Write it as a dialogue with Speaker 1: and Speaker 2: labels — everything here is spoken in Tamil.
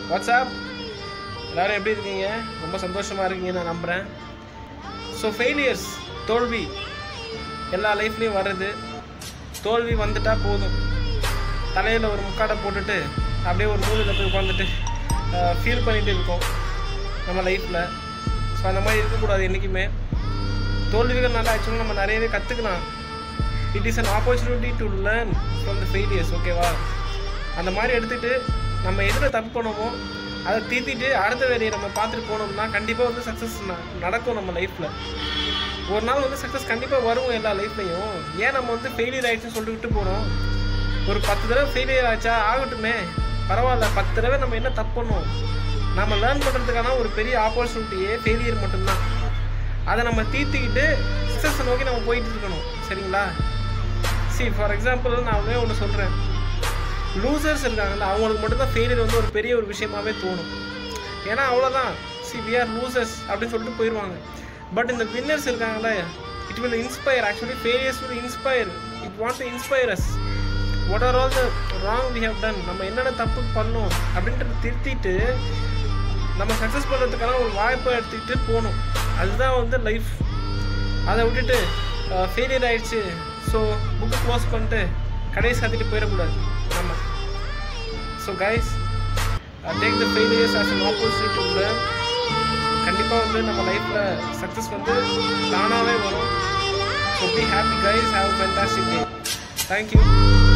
Speaker 1: வாட்ஸ்அப் எல்லாரும் எப்படி இருக்கீங்க ரொம்ப சந்தோஷமாக இருக்கீங்க நான் நம்புகிறேன் ஸோ ஃபெயிலியர்ஸ் தோல்வி எல்லா லைஃப்லேயும் வர்றது தோல்வி வந்துட்டா போதும் தலையில் ஒரு முக்காடை போட்டுட்டு அப்படியே ஒரு மூலையில் போய் உட்காந்துட்டு ஃபீல் பண்ணிட்டு இருக்கோம் நம்ம லைஃப்பில் ஸோ அந்த மாதிரி இருக்கக்கூடாது என்றைக்குமே தோல்விகள்னால ஆக்சுவலாக நம்ம நிறையவே கற்றுக்கலாம் it is an opportunity to learn from the failures ஓகேவா அந்த மாதிரி எடுத்துகிட்டு நம்ம எதில் தப்பு பண்ணோமோ அதை தீர்த்திட்டு அடுத்த வேலையை நம்ம பார்த்துட்டு போனோம்னா கண்டிப்பாக வந்து சக்ஸஸ் நடக்கும் நம்ம லைஃப்பில் ஒரு நாள் வந்து சக்ஸஸ் கண்டிப்பாக வரும் எல்லா லைஃப்லையும் ஏன் நம்ம வந்து ஃபெயிலியர் ஆகிடுச்சுன்னு சொல்லிட்டு போகிறோம் ஒரு பத்து தடவை ஃபெயிலியர் ஆச்சா ஆகட்டுமே பரவாயில்ல பத்து தடவை நம்ம என்ன தப்பு பண்ணோம் நம்ம லேர்ன் பண்ணுறதுக்கான ஒரு பெரிய ஆப்பர்ச்சுனிட்டியே ஃபெயிலியர் மட்டும்தான் அதை நம்ம தீர்த்துக்கிட்டு சக்ஸஸ் நோக்கி நம்ம போயிட்டு இருக்கணும் சரிங்களா சி ஃபார் எக்ஸாம்பிள் நான் ஒன்றே ஒன்று சொல்கிறேன் லூசர்ஸ் இருக்காங்கல்ல அவங்களுக்கு மட்டும்தான் ஃபெயிலியர் வந்து ஒரு பெரிய ஒரு விஷயமாவே தோணும் ஏன்னா அவ்வளோதான் சி வி ஆர் லூசர்ஸ் அப்படின்னு சொல்லிட்டு போயிடுவாங்க பட் இந்த வின்னர்ஸ் இருக்காங்களே it will inspire actually failures will inspire it want to inspire us what are all the wrong we have done நம்ம என்னென்ன தப்பு பண்ணோம் அப்படின்றத திருத்திட்டு நம்ம சக்ஸஸ் பண்ணுறதுக்கான ஒரு வாய்ப்பை எடுத்துக்கிட்டு போகணும் அதுதான் வந்து லைஃப் அதை விட்டுட்டு ஃபெயிலியர் ஆயிடுச்சு ஸோ புக்கு க்ளோஸ் பண்ணிட்டு கடையை சாத்திட்டு போயிடக்கூடாது நம்ம so guys take the failures as an opportunity to learn கண்டிப்பாக வந்து நம்ம லைஃப்பில் சக்ஸஸ் வந்து தானாகவே வரும் so be happy guys have fantastic day thank you